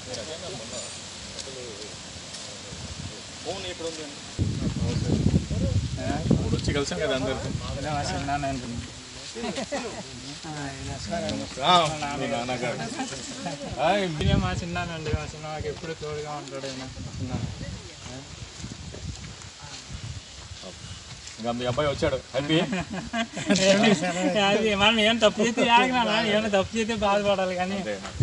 Phone ఇక్కడ ఉంది ఇప్పుడు వచ్చి కలిసాం కదా అందరు మీ నాన్నగారు హాయ్, మీ- ఈయన మా చిన్నానండి మా చిన్నకి ఎప్పుడు తోడుగా ఉంటాడు ఆయన ఇంకా మీ అబ్బాయి వచ్చాడు హ్యాపీ అది మనం ఏం తప్పు చేస్తే ఆగినా ఏమైనా తప్పు చేస్తే బాధపడాలి కానీ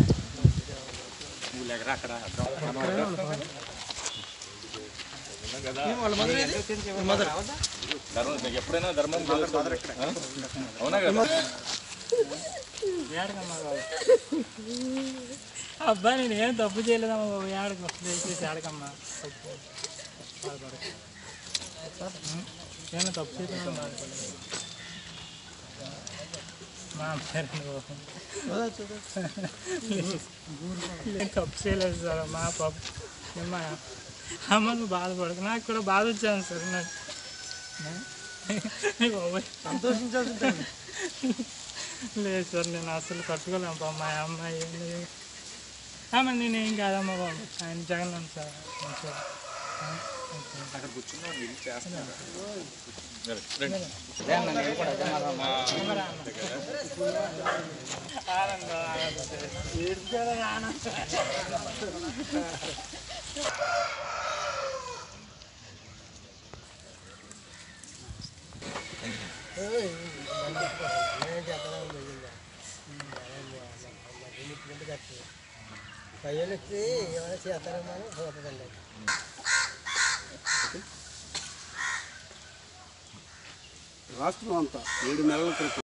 ధర్మం ఎప్పుడైనా ధర్మం గెలుస్తుంది. ఆ? అవునా కదా ఏడకమ్మా బాబు అబ్బాయి నేను ఏం తప్పు చేయలేదమ్మా బాబు ఏడకు దయచేసి ఏడకమ్మా తప్పు బాధపడకు. ఏమైనా తప్పు చేసినా బాధపడలేదు మా అమ్మాయి బాబు నేను తప్పు చేయలేదు సార్ మా పాప ఏమ్మా అమ్మ నువ్వు బాధపడకు నాకు కూడా బాధ వచ్చాను సార్ నాకు బాబోయ్ సంతోషించాల్సింది లేదు సార్ నేను అసలు కట్టుకోలేము పాప మా అమ్మాయి ఏం లేదు. అమ్మ నేనేం కాదమ్మా బాబు ఆయన జగన్ ఉంది సార్ మంచిగా. ఆ, ఓకే. అక్కడ కూర్చున్నాం ఇది చేస్తున్నారు రండి. ఆనందం, ఆనందం. ఏడుపుగా ఆనందం. పయ్యలకి ఏమైనా చేస్తారేమో అని పోతుందండి రాష్ట్రం అంతా ఏడు నెలల క్రితం